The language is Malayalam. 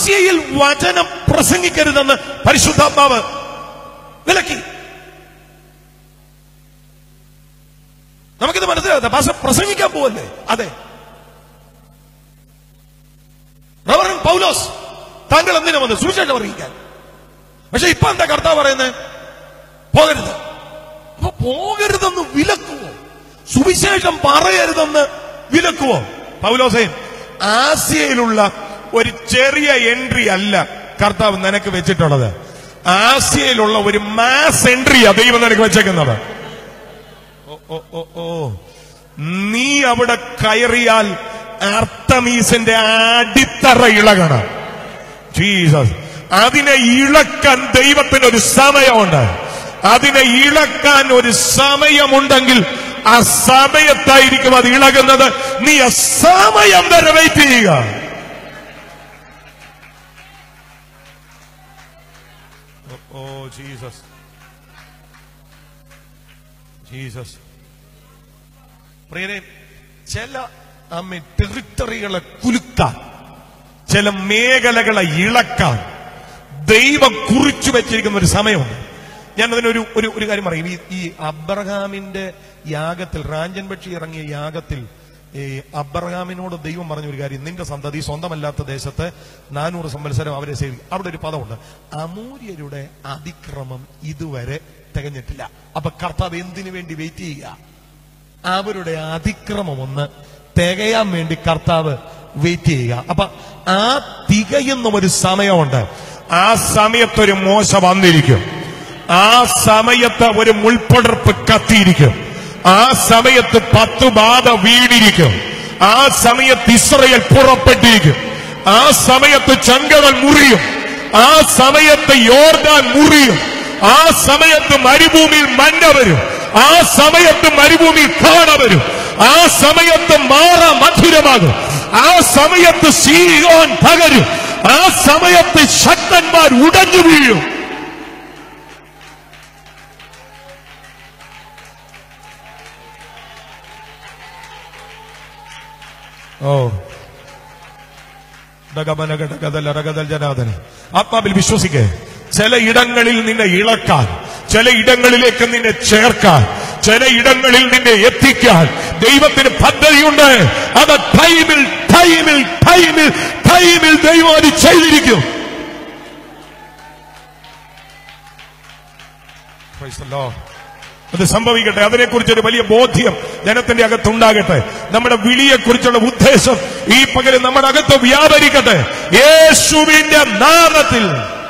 ആസിയയിൽ വചനം പ്രസംഗിക്കരുതെന്ന് പരിശുദ്ധാത്മാവ് വിലക്കി നമുക്കിത് മനസ്സിലാകാത്ത ഭാഷ പ്രസംഗിക്കാൻ പോവല്ലേ അതെ റവറൻ പൗലോസ് താങ്കൾ എന്തിനാ വന്ന് സുവിശേഷം അറിയിക്കാൻ പക്ഷെ ഇപ്പൊ എന്താ കർത്താവ് പറയുന്നത് പോകരുത് അപ്പൊ പോകരുതെന്ന് വിലക്കുവോ സുവിശേഷം പറയരുതെന്ന് വിലക്കുവോ പൗലോസേ ആസിയയിലുള്ള ഒരു ചെറിയ എൻട്രി അല്ല കർത്താവ് നിനക്ക് വെച്ചിട്ടുള്ളത് ആസിയയിലുള്ള ഒരു മാസ് എൻട്രിയാ ദൈവം നിനക്ക് വെച്ചേക്കുന്നത് ഓ ഓ ഓ ഓ നീ അവിടെ കയറിയാൽ അർത്തമീസിന്റെ അടിത്തറ ഇളകണം ജീസസ് അതിനെ ഇളക്കാൻ ദൈവത്തിന് ഒരു സമയമുണ്ട് അതിനെ ഇളക്കാൻ ഒരു സമയമുണ്ടെങ്കിൽ ആ സമയത്തായിരിക്കും അത് ഇളകുന്നത് നീ ആ സമയം വരെ വെയിറ്റ് ചെയ്യുക ഓ ജീസസ് ജീസസ് പ്രിയരെ ചില അമ്മ ടെറിട്ടറികളെ കുലുക്കാൻ ചില മേഖലകളെ ഇളക്കാൻ ദൈവം കുറിച്ചു വെച്ചിരിക്കുന്ന ഒരു സമയമുണ്ട് ഞാൻ അതിനൊരു ഒരു ഒരു കാര്യം പറയും ഈ ഈ അബ്രഹാമിന്റെ യാഗത്തിൽ റാഞ്ചൻ പക്ഷി ഇറങ്ങിയ യാഗത്തിൽ ഈ അബ്രഹാമിനോട് ദൈവം പറഞ്ഞ ഒരു കാര്യം നിന്റെ സന്തതി സ്വന്തമല്ലാത്ത ദേശത്ത് നാനൂറ് സംവത്സരം അവരെ സേവിക്കും അവിടെ ഒരു പദമുണ്ട് അമൂര്യരുടെ അതിക്രമം ഇതുവരെ തികഞ്ഞിട്ടില്ല അപ്പൊ കർത്താവ് എന്തിനു വേണ്ടി വെയിറ്റ് ചെയ്യുക അവരുടെ അതിക്രമം ഒന്ന് തികയാൻ വേണ്ടി കർത്താവ് വെയിറ്റ് ചെയ്യുക അപ്പൊ ആ തികയുന്ന ഒരു സമയമുണ്ട് ആ സമയത്തൊരു മോശ വന്നിരിക്കും ആ സമയത്ത് ഒരു മുൾപ്പടർപ്പ് കത്തിയിരിക്കും ആ സമയത്ത് പത്ത് ബാധ വീണിരിക്കും ആ സമയത്ത് ഇസ്രയേൽ പുറപ്പെട്ടിരിക്കും ആ സമയത്ത് ചങ്കടൽ മുറിയും ആ സമയത്ത് യോർദാൻ മുറിയും ആ സമയത്ത് മരുഭൂമിയിൽ മഞ്ഞ വരും ആ സമയത്ത് മരുഭൂമിയിൽ കാണ വരും ആ സമയത്ത് മാറ മധുരമാകും ആ സമയത്ത് സീയോൻ തകരും ആ സമയത്ത് ശക്തന്മാർ ഉടഞ്ഞു വീഴും ഓ ഡഗമനഗടഗദല റഗദൽ ജനാദന. ആത്മാവിൽ വിശ്വസിക്കേ ചില ഇടങ്ങളിൽ നിന്നെ ഇളക്കാൻ ചില ഇടങ്ങളിലേക്ക് നിന്നെ ചേർക്കാൻ ചില ഇടങ്ങളിൽ നിന്നെ എത്തിക്കാൻ ദൈവത്തിന് പദ്ധതിയുണ്ട് അത് ടൈമിൽ ടൈമിൽ ടൈമിൽ ടൈമിൽ ദൈവം അത് ചെയ്തിരിക്കും Praise the Lord. അത് സംഭവിക്കട്ടെ അതിനെക്കുറിച്ച് ഒരു വലിയ ബോധ്യം ജനത്തിന്റെ അകത്തുണ്ടാകട്ടെ നമ്മുടെ വിളിയെക്കുറിച്ചുള്ള ഉദ്ദേശം ഈ പകരം നമ്മുടെ അകത്ത് വ്യാപരിക്കട്ടെ യേശുവിന്റെ നാമത്തിൽ